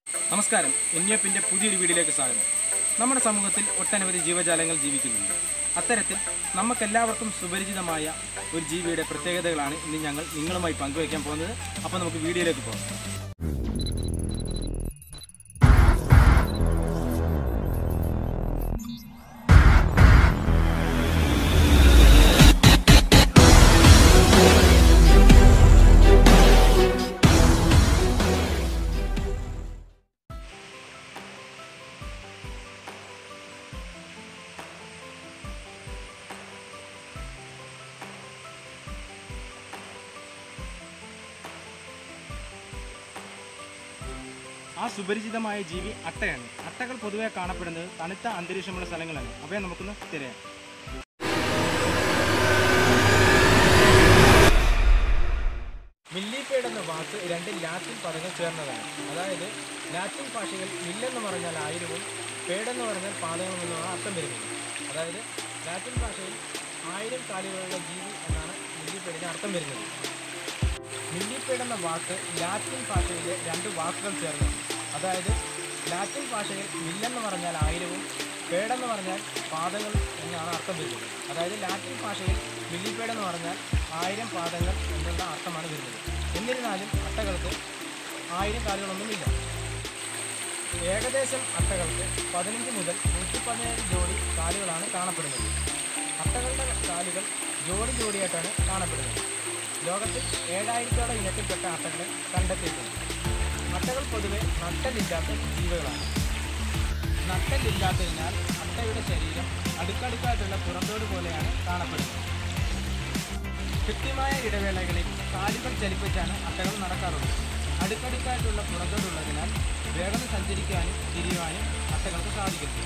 നമസ്കാരം എൻഎഫിൻ്റെ പുതിയൊരു വീഡിയോയിലേക്ക് സ്വാഗതം നമ്മുടെ സമൂഹത്തിൽ ഒട്ടനവധി ജീവജാലങ്ങൾ ജീവിക്കുന്നുണ്ട് അത്തരത്തിൽ നമുക്കെല്ലാവർക്കും സുപരിചിതമായ ഒരു ജീവിയുടെ പ്രത്യേകതകളാണ് ഇന്ന് ഞങ്ങൾ നിങ്ങളുമായി പങ്കുവയ്ക്കാൻ പോകുന്നത് അപ്പോൾ നമുക്ക് വീഡിയോയിലേക്ക് പോകാം ആ സുപരിചിതമായ ജീവി അട്ടയാണ് അട്ടകൾ പൊതുവെ കാണപ്പെടുന്നത് തണുത്ത അന്തരീക്ഷമുള്ള സ്ഥലങ്ങളാണ് അവയെ നമുക്കൊന്ന് തിരയാം മില്ലിപ്പേഡ് എന്ന വാക്ക് രണ്ട് ലാറ്റിൻ പദങ്ങൾ ചേർന്നതാണ് അതായത് ലാറ്റിൻ ഭാഷയിൽ മില്ലെന്ന് പറഞ്ഞാൽ ആയിരവും പേടെന്ന് പറഞ്ഞാൽ പാദങ്ങളും എന്നാണ് അർത്ഥം വരുന്നത് അതായത് ലാറ്റിൻ ഭാഷയിൽ ആയിരം കാലുകളുള്ള ജീവി എന്നാണ് മില്ലിപ്പേഡിന് അർത്ഥം വരുന്നത് മില്ലിപ്പേഡ് എന്ന വാക്ക് ലാറ്റിൻ ഭാഷയിലെ രണ്ട് വാക്കുകൾ ചേർന്നതാണ് അതായത് ലാറ്റിൻ ഭാഷയിൽ മില്ലെന്ന് പറഞ്ഞാൽ ആയിരവും പേടെന്ന് പറഞ്ഞാൽ പാദങ്ങൾ എന്നാണ് അർത്ഥം വരുന്നത് അതായത് ലാറ്റിൻ ഭാഷയിൽ മില്ലിപ്പേഡ് എന്ന് പറഞ്ഞാൽ ആയിരം പാദങ്ങൾ എന്നുള്ള അർത്ഥമാണ് വരുന്നത് എന്നിരുന്നാലും അട്ടകൾക്ക് ആയിരം കാലുകളൊന്നുമില്ല ഏകദേശം അട്ടകൾക്ക് പതിനഞ്ച് മുതൽ നൂറ്റി പതിനേഴ് ജോഡി കാലുകളാണ് കാണപ്പെടുന്നത് അട്ടകളുടെ കാലുകൾ ജോഡി ജോഡിയായിട്ടാണ് കാണപ്പെടുന്നത് ലോകത്തിൽ ഏഴായിരത്തോളം ഇനത്തിൽപ്പെട്ട അട്ടകളെ കണ്ടെത്തിയിട്ടുണ്ട് അട്ടകൾ പൊതുവെ നട്ടലില്ലാത്ത ജീവികളാണ് നട്ടലില്ലാത്തതിനാൽ അട്ടയുടെ ശരീരം അടുക്കടുക്കായിട്ടുള്ള പുറന്തോട് പോലെയാണ് കാണപ്പെടുന്നത് കൃത്യമായ ഇടവേളകളിൽ കാലുകൾ ചലിപ്പിച്ചാണ് അട്ടകൾ നടക്കാറുള്ളത് അടുക്കടുക്കായിട്ടുള്ള പുറന്തോടുള്ളതിനാൽ വേഗം സഞ്ചരിക്കാനും തിരിയുവാനും അട്ടകൾക്ക് സാധിക്കുന്നു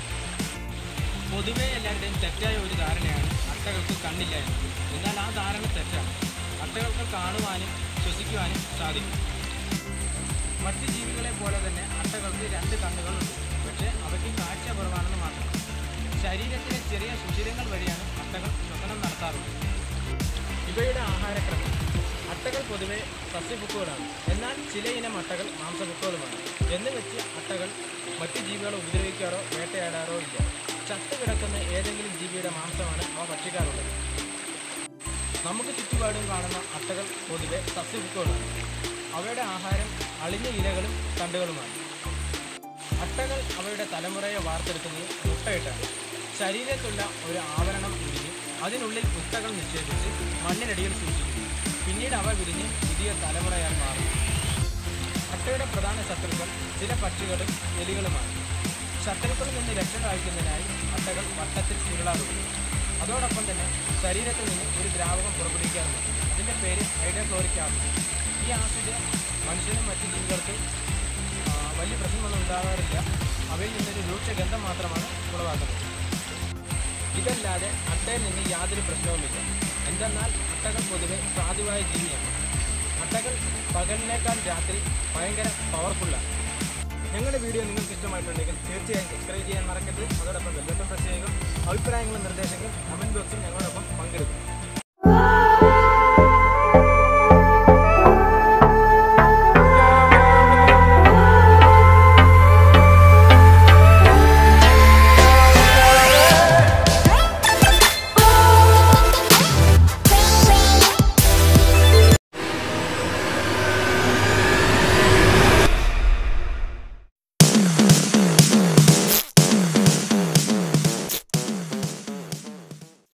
പൊതുവേ എല്ലാവരുടെയും തെറ്റായ ഒരു ധാരണയാണ് അട്ടകൾക്ക് കണ്ണില്ല എന്നത് എന്നാൽ ആ ധാരണ തെറ്റാണ് അട്ടകൾക്ക് കാണുവാനും ശ്വസിക്കുവാനും സാധിക്കും മറ്റ് ജീവികളെ പോലെ തന്നെ അട്ടകൾക്ക് രണ്ട് കണ്ണുകളുണ്ട് പക്ഷേ അവയ്ക്ക് കാഴ്ച കുറവാണെന്ന് മാത്രം ശരീരത്തിലെ ചെറിയ സുഷിരങ്ങൾ വഴിയാണ് അട്ടകൾ ശ്വസനം നടത്താറുള്ളത് ഇവയുടെ ആഹാരക്രമം അട്ടകൾ പൊതുവെ സസ്യബുക്കുകളാണ് എന്നാൽ ചില ഇനം അട്ടകൾ മാംസബുക്കുകളുമാണ് എന്ന് വെച്ച് അട്ടകൾ മറ്റ് ജീവികളെ ഉപദ്രവിക്കാറോ വേട്ടയാടാറോ ഇല്ല ചത്തു കിടക്കുന്ന ഏതെങ്കിലും ജീവിയുടെ മാംസമാണ് അവ ഭക്ഷിക്കാറുള്ളത് നമുക്ക് ചുറ്റുപാടും കാണുന്ന അട്ടകൾ പൊതുവെ സസ്യബുക്കുകളാണ് അവയുടെ ആഹാരം അളിഞ്ഞ ഇലകളും തണ്ടുകളുമാണ് അട്ടകൾ അവയുടെ തലമുറയെ വാർത്തെടുക്കുന്നത് മുട്ടയിട്ടാണ് ശരീരത്തുള്ള ഒരു ആവരണം ഉരിഞ്ഞ് അതിനുള്ളിൽ മുട്ടകൾ നിക്ഷേപിച്ച് മണ്ണിനടിയിൽ സൂക്ഷിക്കുന്നു പിന്നീട് അവ വിരിഞ്ഞ് പുതിയ തലമുറയായി മാറും അട്ടയുടെ പ്രധാന ശത്രുക്കൾ ചില പക്ഷികളും എലികളുമാണ് ശത്രുക്കളിൽ നിന്ന് രക്ഷ കായ്ക്കുന്നതിനായി അട്ടകൾ വട്ടത്തിൽ ചുരുളാറുണ്ട് അതോടൊപ്പം തന്നെ ശരീരത്തിൽ നിന്ന് ഒരു ദ്രാവകം പുറപ്പെടുവിക്കാറുണ്ട് അതിൻ്റെ പേര് ഹൈഡ്രോക്ലോറിക് ആസിഡ് ഈ ആസിഡ് മനുഷ്യനും മറ്റു ജീവികൾക്കും ആ, വലിയ പ്രശ്നമൊന്നും ഉണ്ടാകാറില്ല അവയിൽ നിന്നൊരു രൂക്ഷ ഗന്ധം മാത്രമാണ് ഉളവാക്കുന്നത് ഇതല്ലാതെ അട്ടയിൽ നിന്ന് യാതൊരു പ്രശ്നവുമില്ല എന്തെന്നാൽ അട്ടകൾ പൊതുവെ സാധുവായ ജീവിയാണ് അട്ടകൾ പകലിനേക്കാൾ രാത്രി ഭയങ്കര പവർഫുള്ളാണ് ഞങ്ങളുടെ വീഡിയോ നിങ്ങൾക്ക് ഇഷ്ടമായിട്ടുണ്ടെങ്കിൽ തീർച്ചയായും സബ്സ്ക്രൈബ് ചെയ്യാൻ മറക്കരുത് അതോടൊപ്പം ബെൽബട്ടൺ പ്രസ് ചെയ്യുക അഭിപ്രായങ്ങളും നിർദ്ദേശങ്ങളും കമൻറ്റ് ബോക്സിൽ ഞങ്ങളോടൊപ്പം പങ്കെടുക്കും